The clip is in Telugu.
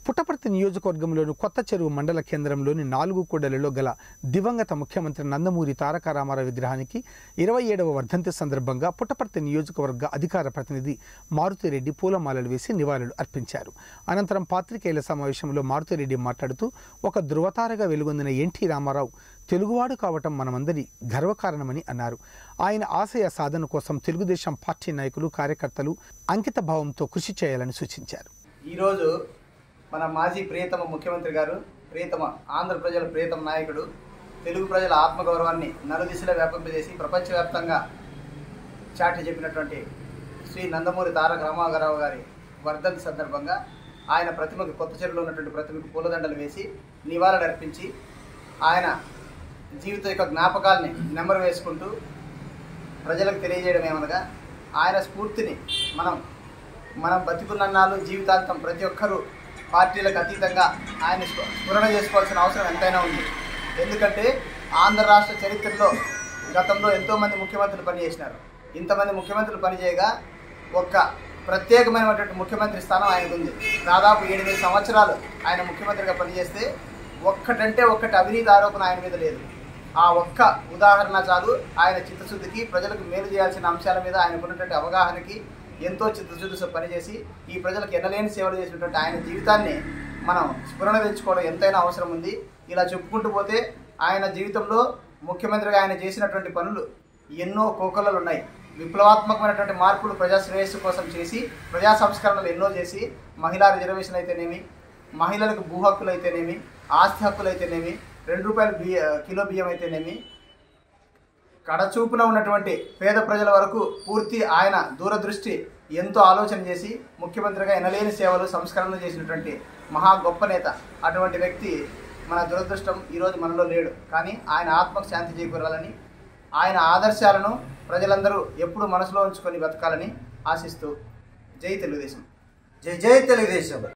పుట్టపర్తి నియోజకవర్గంలోని కొత్త చెరువు మండల కేంద్రంలోని నాలుగు కూడలిలో గల దివంగత ముఖ్యమంత్రి నందమూరి తారక రామారావు విగ్రహానికి ఇరవై ఏడవ వర్ధంతి సందర్భంగా పుట్టపర్తి నియోజకవర్గ అధికార ప్రతినిధి మారుతిరెడ్డి పూలమాలలు వేసి నివాళులు అర్పించారు అనంతరం పాత్రికేయుల సమావేశంలో మారుతిరెడ్డి మాట్లాడుతూ ఒక ధృవతారగా వెలుగొందిన ఎన్టీ రామారావు తెలుగువాడు కావటం మనమందరి గర్వకారణమని అన్నారు ఆయన ఆశయ సాధన కోసం తెలుగుదేశం పార్టీ నాయకులు కార్యకర్తలు అంకిత భావంతో కృషి చేయాలని సూచించారు ఈరోజు మన మాజీ ప్రియతమ ముఖ్యమంత్రి గారు ప్రియతమ ఆంధ్ర ప్రజల ప్రియతమ నాయకుడు తెలుగు ప్రజల ఆత్మగౌరవాన్ని నలుదిశలో వ్యాపింపజేసి ప్రపంచవ్యాప్తంగా చాటి చెప్పినటువంటి శ్రీ నందమూరి తారక రామారావు గారి వర్ధంతి సందర్భంగా ఆయన ప్రతిమకు కొత్త చెరువులో ఉన్నటువంటి ప్రతిమకు పూలదండలు వేసి నివాళులు అర్పించి ఆయన జీవిత యొక్క జ్ఞాపకాల్ని నెంబర్ వేసుకుంటూ ప్రజలకు తెలియజేయడం ఏమనగా ఆయన స్ఫూర్తిని మనం మనం బతికున్నన్నాళ్ళు జీవితాంతం ప్రతి ఒక్కరూ పార్టీలకు అతీతంగా ఆయన స్ఫు- స్ఫురణ చేసుకోవాల్సిన అవసరం ఎంతైనా ఉంది ఎందుకంటే ఆంధ్ర రాష్ట్ర చరిత్రలో గతంలో ఎంతోమంది ముఖ్యమంత్రులు పనిచేసినారు ఇంతమంది ముఖ్యమంత్రులు పనిచేయగా ఒక్క ప్రత్యేకమైనటువంటి ముఖ్యమంత్రి స్థానం ఆయనకు ఉంది దాదాపు ఏడెనిమిది సంవత్సరాలు ఆయన ముఖ్యమంత్రిగా పనిచేస్తే ఒక్కటంటే ఒక్కటి అవినీతి ఆరోపణ ఆయన మీద లేదు ఆ ఒక్క ఉదాహరణ చాలు ఆయన చిత్తశుద్ధికి ప్రజలకు మేలు చేయాల్సిన అంశాల మీద ఆయనకున్నటువంటి అవగాహనకి ఎంతో చిత్తశుద్ధితో పనిచేసి ఈ ప్రజలకు ఎనలేని సేవలు చేసినటువంటి ఆయన జీవితాన్ని మనం స్ఫురణ తెచ్చుకోవడం ఎంతైనా అవసరం ఉంది ఇలా చెప్పుకుంటూ పోతే ఆయన జీవితంలో ముఖ్యమంత్రిగా ఆయన చేసినటువంటి పనులు ఎన్నో కోకొల్లలు ఉన్నాయి విప్లవాత్మకమైనటువంటి మార్పులు ప్రజా శ్రేయస్సు కోసం చేసి ప్రజా సంస్కరణలు ఎన్నో చేసి మహిళా రిజర్వేషన్ అయితేనేమి మహిళలకు భూ హక్కులు అయితేనేమి ఆస్తి హక్కులు అయితేనేమి రెండు రూపాయల బియ్య కిలో బియ్యం అయితేనేమి కడచూపున ఉన్నటువంటి పేద ప్రజల వరకు పూర్తి ఆయన దూరదృష్టి ఎంతో ఆలోచన చేసి ముఖ్యమంత్రిగా ఎనలేని సేవలు సంస్కరణలు చేసినటువంటి మహా గొప్ప నేత అటువంటి వ్యక్తి మన దురదృష్టం ఈరోజు మనలో లేడు కానీ ఆయన ఆత్మకు శాంతి చేకూరాలని ఆయన ఆదర్శాలను ప్రజలందరూ ఎప్పుడు మనసులో ఉంచుకొని బతకాలని ఆశిస్తూ జై తెలుగుదేశం జై జై తెలుగుదేశం